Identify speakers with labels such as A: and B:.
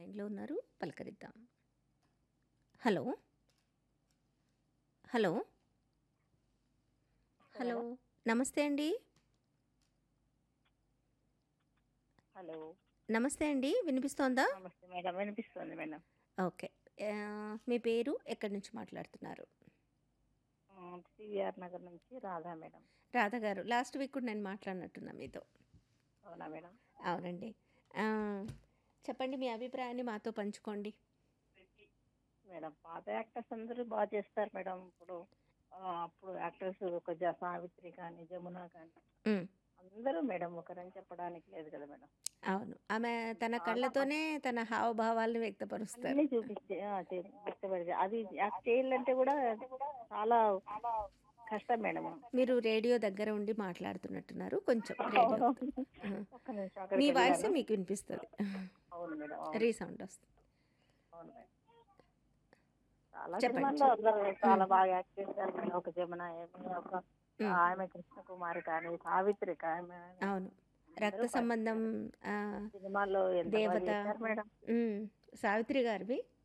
A: లైన్లో ఉన్నారు పలకరిద్దాం hello hello hello నమస్తే అండి
B: హలో
A: నమస్తే అండి వినిపిస్తోందా
B: నమస్తే మేడం వినిపిస్తుంది మేడం
A: ఓకే ఆ, మీ పేరు ఎక్కడి నుంచి మాట్లాడుతున్నారు
B: సివిఆర్ నగర్ నుంచి రాధా మేడం
A: రాధా గారు లాస్ట్ వీక్ కూడా నేను మాట్లాడినట్టున్నా మీతో
B: అవునా మేడం
A: అవునండి ఆ, చెప్పండి మీ అభిప్రాయాన్ని మాతో పంచుకోండి
B: మేడం పాత యాక్టర్స్ అందరూ బాగా చేస్తారు మేడం ఇప్పుడు ఆ, అప్పుడు యాక్టర్స్ ఒక జ సావిత్రి కానీ జమున కానీ
A: ఉమ్,
B: అందరూ మేడం ఒకరని చెప్పడానికి లేదు కదా మేడం
A: అవును ఆమె తన కళ్ళతోనే తన హావభావాలను వ్యక్తపరుస్తారు
B: అన్ని చూపించే ఆ, చే- వ్యక్తపరిచే అది యాక్ట్ చేయాలంటే కూడా చాలా కష్టం మేడం
A: మీరు రేడియో దగ్గర ఉండి మాట్లాడుతున్నట్టున్నారు కొంచెం రేడియో
B: ఒక్క నిమిషం
A: మీ
B: అక్కడికి
A: వాయిస్
B: వెళ్ళాను.
A: మీకు వినిపిస్తుంది
B: అవును మేడం అవును.
A: రీసౌండ్ వస్తుంది
B: అవును మేడం చాలా
A: చెప్పండి,
B: సినిమాల్లో అందరూ చాలా బాగా యాక్ట్ చేశారు మేడం. ఒక జమున ఏమి ఒక
A: ఉమ్.
B: ఆమె కృష్ణకుమారి కానీ సావిత్రి కానీ
A: అవును రక్త సంబంధం ఆ,
B: సినిమాల్లో ఎంత బాగా
A: దేవత.
B: చేశారు మేడం
A: ఉమ్, సావిత్రి గారివి